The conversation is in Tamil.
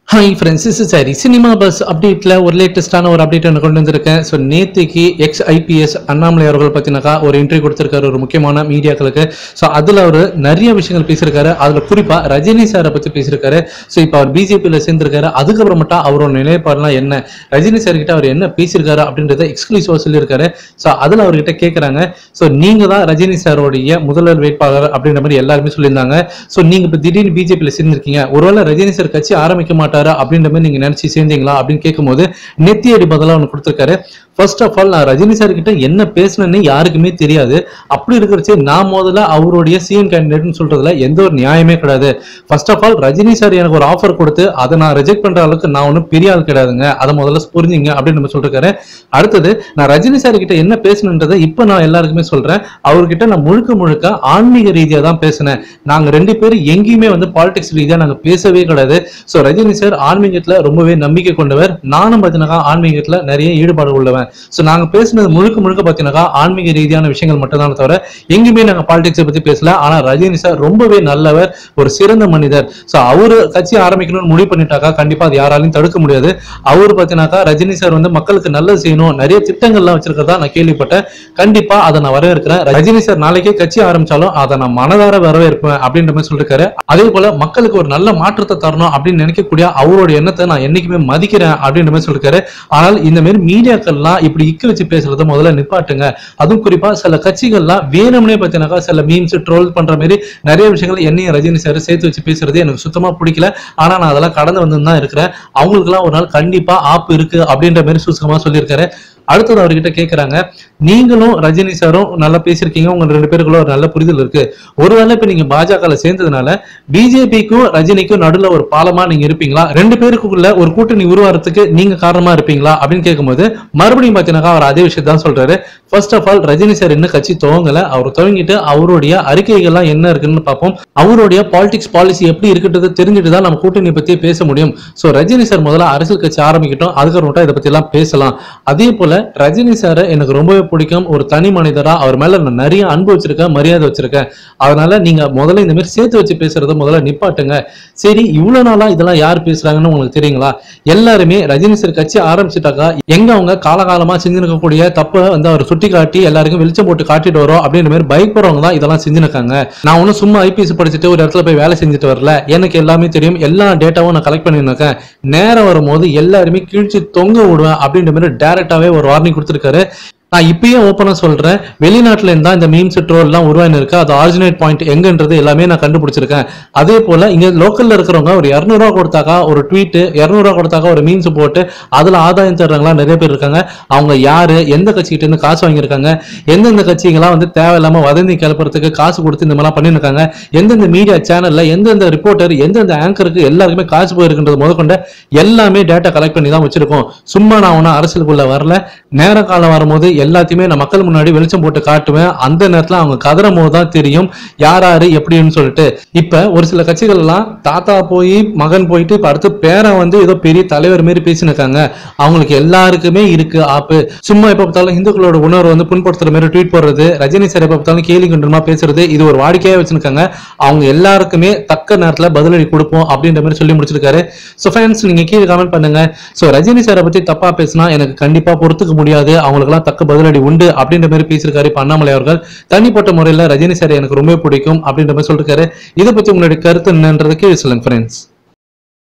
ஹாய் ஃப்ரெண்ட்ஸ் இஸ் சரி சினிமா பஸ் அப்டேட்டில் ஒரு லேட்டஸ்டான ஒரு அப்டேட் ஒன்று கொண்டு வந்திருக்கேன் ஸோ நேத்திக்கு எக்ஸ் ஐபிஎஸ் அண்ணாமலை அவர்கள் பார்த்தீங்கன்னாக்கா ஒரு இன்டர்வியூ கொடுத்திருக்காரு ஒரு முக்கியமான மீடியாக்களுக்கு ஸோ அதில் அவர் நிறைய விஷயங்கள் பேசியிருக்காரு அதில் குறிப்பாக ரஜினி சாரை பற்றி பேசியிருக்காரு ஸோ இப்போ அவர் பிஜேபியில் சேர்ந்திருக்காரு அதுக்கப்புறமேட்டா அவரோட நிலைப்பாடுலாம் என்ன ரஜினி சார் கிட்ட அவர் என்ன பேசியிருக்காரு அப்படின்றத எக்ஸ்க்ளூசிவாக சொல்லியிருக்காரு ஸோ அதில் அவர்கிட்ட கேட்குறாங்க ஸோ நீங்கள் தான் ரஜினி சாரோடைய முதல்வர் வேட்பாளர் அப்படின்ற மாதிரி எல்லாருமே சொல்லியிருந்தாங்க ஸோ நீங்கள் இப்போ திடீர்னு பிஜேபியில் சேர்ந்திருக்கீங்க ஒருவேளை ரஜினி சார் கட்சி ஆரம்பிக்க மாட்டாரா அப்படின்ற மாதிரி நீங்க நினைச்சு சேர்ந்தீங்களா அப்படின்னு கேட்கும்போது நெத்தியடி பதிலா ஒன்று கொடுத்துருக்காரு ஃபர்ஸ்ட் ஆஃப் ஆல் நான் ரஜினி சார் கிட்ட என்ன பேசினேன்னு யாருக்குமே தெரியாது அப்படி இருக்கிறச்சு நான் முதல்ல அவருடைய சிஎம் கேண்டிடேட்னு சொல்றதுல எந்த ஒரு நியாயமே கிடையாது first of all Rajini sir எனக்கு ஒரு ஆஃபர் கொடுத்து அதை நான் ரிஜெக்ட் பண்ற அளவுக்கு நான் ஒன்றும் பெரிய ஆள் கிடையாதுங்க அதை முதல்ல புரிஞ்சுங்க அப்படின்னு நம்ம சொல்லிருக்காரு அடுத்தது நான் ரஜினி சார் கிட்ட என்ன பேசணுன்றதை இப்போ நான் எல்லாருக்குமே சொல்றேன் அவர்கிட்ட நான் முழுக்க முழுக்க ஆன்மீக ரீதியா தான் பேசினேன் நாங்க ரெண்டு பேரும் எங்கேயுமே வந்து பாலிடிக்ஸ் ரீதியா நாங்க பேசவே கிடையாது ஸோ ரஜினி சார் ஆன்மீகத்துல ரொம்பவே நம்பிக்கை கொண்டவர் நானும் பார்த்தீங்கன்னா ஆன்மீகத்துல நிறைய ஈடுபாடு உள்ளவன் ஸோ நாங்க பேசுனது முழுக்க முழுக்க பார்த்தீங்கன்னா ஆன்மீக ரீதியான விஷயங்கள் மட்டும்தான் தவிர எங்கேயுமே நாங்க பாலிடிக்ஸை பத்தி பேசல ஆனா ரஜினி சார் ரொம்பவே நல்லவர் ஒரு சிறந்த மனிதர் ஸோ அவரு கட்சி ஆரம்பிக்கணும்னு முடிவு பண்ணிட்டாக்கா கண்டிப்பா அது யாராலையும் தடுக்க முடியாது அவர் பார்த்தீங்கன்னாக்கா ரஜினி சார் வந்து மக்களுக்கு நல்லது செய்யணும் நிறைய திட்டங்கள்லாம் வச்சிருக்கிறதா நான் கேள்விப்பட்டேன் கண்டிப்பா அதை நான் வரவேற்கிறேன் ரஜினி சார் நாளைக்கே கட்சி ஆரம்பிச்சாலும் அதை நான் மனதார வரவேற்பேன் அப்படின்ற மாதிரி சொல்லிருக்காரு அதே போல மக்களுக்கு ஒரு நல்ல மாற்றத்தை தரணும் அப்படின்னு நினைக்கக்கூடிய அவரோட எண்ணத்தை நான் என்னைக்குமே மதிக்கிறேன் அப்படின்ற மாதிரி சொல்லிருக்காரு ஆனால் இந்த மாதிரி மீடியாக்கள்லாம் இப்படி இக்கு வச்சு பேசுறத முதல்ல நிப்பாட்டுங்க அதுவும் குறிப்பா சில கட்சிகள்லாம் வேணும்னே பார்த்தீங்கன்னாக்கா சில மீம்ஸ் ட்ரோல் பண்ற மாதிரி நிறைய விஷயங்கள் என்னையும் ரஜினி சார் சேர்த்து வச்சு பேசுறது எனக்கு சுத்தமா பிடிக்கல ஆனா நான் அதெல்லாம் கடந்து வந்து தான் இருக்கிறேன் அவங்களுக்குலாம் ஒரு நாள் கண்டிப்பா ஆப்பு இருக்கு அப்படின்ற மாதிரி சூசகமா சொல்லியிருக்காரு அடுத்தது அவர்கிட்ட கேட்கறாங்க நீங்களும் ரஜினி சாரும் நல்லா பேசியிருக்கீங்க உங்க ரெண்டு பேருக்குள்ள ஒரு நல்ல புரிதல் இருக்கு ஒருவேளை இப்ப நீங்க பாஜக சேர்ந்ததுனால பிஜேபிக்கும் ரஜினிக்கும் நடுவுல ஒரு பாலமா நீங்க இருப்பீங்களா ரெண்டு பேருக்குள்ள ஒரு கூட்டணி உருவாறதுக்கு நீங்க காரணமா இருப்பீங்களா அப்படின்னு கேட்கும்போது மறுபடியும் பாத்தீங்கன்னா அவர் அதே விஷயத்தை தான் சொல்றாரு first of all Rajini sir இன்னும் கட்சி துவங்கல அவர் துவங்கிட்டு அவருடைய அறிக்கைகள்லாம் என்ன இருக்குன்னு பார்ப்போம் அவருடைய பாலிடிக்ஸ் பாலிசி எப்படி இருக்குன்றது தெரிஞ்சுட்டு தான் நம்ம கூட்டணி பத்தி பேச முடியும் சோ ரஜினி சார் முதல்ல அரசியல் கட்சி ஆரம்பிக்கட்டும் அதுக்கப்புறமேட்டா இதை பத்தி எல்லாம் பேசலாம் அதே போல ரஜினி சாரை எனக்கு ரொம்பவே பிடிக்கும் ஒரு தனி மனிதரா அவர் மேல நான் நிறைய அன்பு வச்சிருக்கேன் மரியாதை வச்சிருக்கேன் அதனால நீங்க முதல்ல இந்த மாதிரி சேர்த்து வச்சு பேசுறத முதல்ல நிப்பாட்டுங்க சரி இவ்வளவு நாளா இதெல்லாம் யார் பேசுறாங்கன்னு உங்களுக்கு தெரியுங்களா எல்லாருமே ரஜினி சார் கட்சி ஆரம்பிச்சுட்டாக்கா எங்க அவங்க காலகாலமா செஞ்சிருக்கக்கூடிய தப்பை வந்து அவர் சுட்டி காட்டி எல்லாருக்கும் வெளிச்சம் போட்டு காட்டிட்டு வரோம் அப்படின்ற மாதிரி பயப்படுறவங்க தான் இதெல்லாம் செஞ்சுருக்காங்க நான் ஒன்றும் சும்மா ஐபிஎஸ் படிச்சுட்டு ஒரு இடத்துல போய் வேலை செஞ்சுட்டு வரல எனக்கு எல்லாமே தெரியும் எல்லா டேட்டாவும் நான் கலெக்ட் பண்ணியிருக்கேன் நேரம் வரும்போது எல்லாருமே கிழிச்சு தொங்க விடுவேன் அப்படின்ற மாதிரி டைரக்டாவே ஒரு வார்னிங் கொடுத்துருக்காரு நான் இப்பயே ஓப்பனா சொல்றேன் வெளிநாட்டுல இருந்தா இந்த மீம்ஸ் ட்ரோல்லாம் உருவாயின்னு இருக்கு அது ஆரிஜினேட் பாயிண்ட் எங்கன்றது எல்லாமே நான் கண்டுபிடிச்சிருக்கேன் அதே போல இங்க லோக்கல்ல இருக்கிறவங்க ஒரு இரநூறுவா கொடுத்தாக்கா ஒரு ட்வீட் இரநூறுவா கொடுத்தாக்கா ஒரு மீம்ஸ் போட்டு அதுல ஆதாயம் தர்றவங்களா நிறைய பேர் இருக்காங்க அவங்க யாரு எந்த கட்சிகிட்ட இருந்து காசு வாங்கியிருக்காங்க எந்தெந்த கட்சிகள்லாம் வந்து தேவையில்லாம வதந்தி கிளப்புறதுக்கு காசு கொடுத்து இந்த மாதிரிலாம் பண்ணியிருக்காங்க எந்தெந்த மீடியா சேனல்ல எந்தெந்த ரிப்போர்ட்டர் எந்தெந்த ஆங்கருக்கு எல்லாருக்குமே காசு போயிருக்குன்றது முதற்கொண்ட எல்லாமே டேட்டா கலெக்ட் பண்ணி தான் வச்சிருக்கோம் சும்மா நான் ஒன்றும் அரசியலுக்குள்ள வரல நேர காலம் வரும்போது எல்லாத்தையுமே நான் மக்கள் முன்னாடி வெளிச்சம் போட்டு காட்டுவேன் அந்த நேரத்துல அவங்க கதறும் போது தான் தெரியும் யார் யாரு எப்படின்னு சொல்லிட்டு இப்ப ஒரு சில கட்சிகள் எல்லாம் தாத்தா போய் மகன் போயிட்டு இப்ப அடுத்து பேரன் வந்து ஏதோ பெரிய தலைவர் மாதிரி பேசினிருக்காங்க அவங்களுக்கு எல்லாருக்குமே இருக்கு ஆப்பு சும்மா எப்ப பார்த்தாலும் இந்துக்களோட உணர்வு வந்து புண்படுத்துற மாதிரி ட்வீட் போடுறது ரஜினி சார் எப்ப பார்த்தாலும் கேலி கிண்டமா பேசுறது இது ஒரு வாடிக்கையா வச்சிருக்காங்க அவங்க எல்லாருக்குமே தக்க நேரத்துல பதிலடி கொடுப்போம் அப்படின்ற மாதிரி சொல்லி முடிச்சிருக்காரு ஸோ ஃபேன்ஸ் நீங்க கீழே கமெண்ட் பண்ணுங்க ஸோ ரஜினி சாரை பத்தி தப்பா பேசினா எனக்கு கண்டிப்பா பொறுத்துக்க முடியாது அவங்களுக்குலாம் தக்க பதிலடி உண்டு அப்படின்ற மாதிரி பேசியிருக்காரு இப்ப அண்ணாமலை அவர்கள் தனிப்பட்ட முறையில் ரஜினி சார் எனக்கு ரொம்ப பிடிக்கும் அப்படின்ற மாதிரி சொல்லிருக்காரு இதை பத்தி உங்களுடைய கருத்து என்னன்றது கீழே சொல்லுங்க ஃப்ரெண்ட்ஸ்